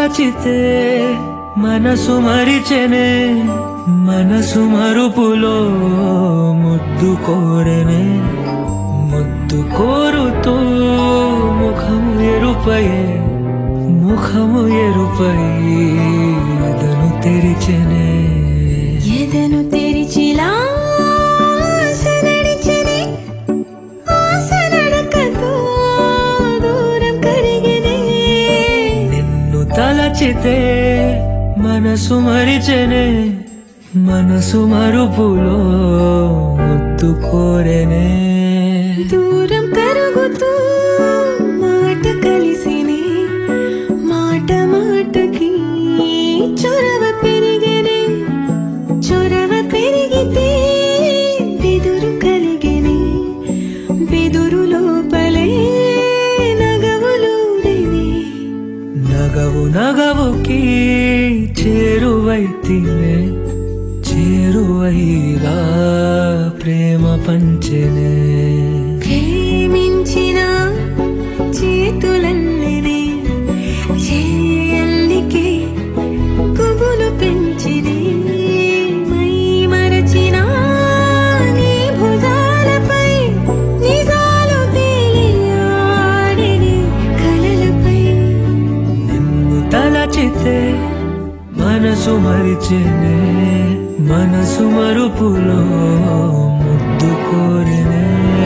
తలచితే మనసు మరిచెనే మనసు మరుపులో ముద్దు కోరెనే ముద్దు కోరుతూ ముఖము ఎరుపయే ముఖము ఎరుపై ఎదను తెరిచెనే ఎదను తెరిచిలా ఆశ నడిచెనే, ఆశ నడకతో దూరం కరిగెనే. నిన్ను తలచితే మనసు మరిచెనే మనసు మరుపులో ముద్దు కోరెనే దూరం కరుగుతూ మాట కలిసినే మాట మాటకి చొరవ పెరిగెనే చొరవ పెరిగితే బెదురు కలిగెనే బెదురు లోపలే నగవులూరెనే నగవు నగవుకి చేరువైతినే చేరువైగా ప్రేమ పంచెనే ప్రేమించిన చేతులన్ననే చేయల్లికే గుబులు పెంచినే మై మరచిన నీ భుజాలపై నిజాలు తేలియాడిని కలలపై నిన్ను తలచితే మనసు మరిచెనే మనసు మరుపులో ముద్దు కోరినే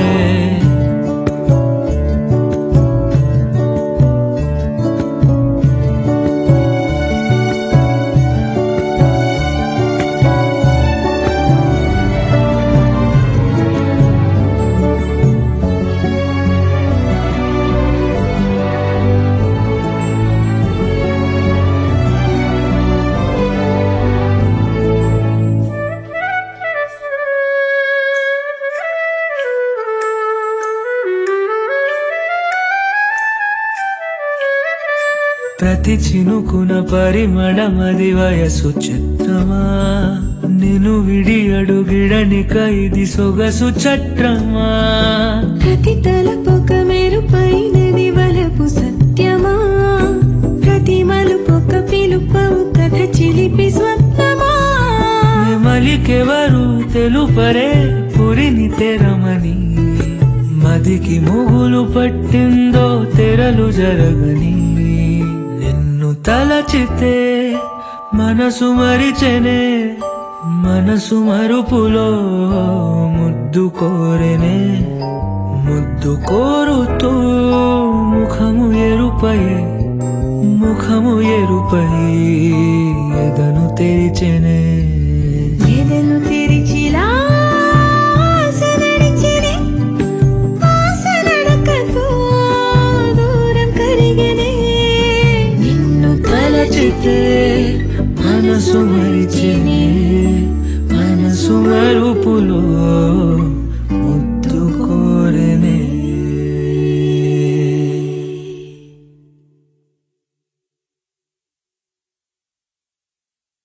ప్రతి చినుకున పరిమళమది వయసు చిత్రమా నిన్ను విడి అడుగిడనిక ఇది సొగసు చట్రమా ప్రతి తలపొక మెరుపైనది వలపు సత్యమా ప్రతి మలుపొక పిలుపవు కథ చిలిపి స్వప్నమా నెమలికెవరు తెలుపరే పురిని తెరమని మదికి ముగులు పట్టిందో తెరలు జరగని నిన్ను తలచితే మనసు మరిచెనే మనసు మరుపులో ముద్దు కోరెనే ముద్దు కోరుతూ ముఖము ఎరుపై ముఖము ఎరుపై ఎదను తెరిచెనే ఎదను తెరిచిలా ఆశ నడిచెనే, ఆశ నడకతో దూరం కరిగెనే. నిన్ను తలచితే మనసు మరిచెనే మనసు మరుపులో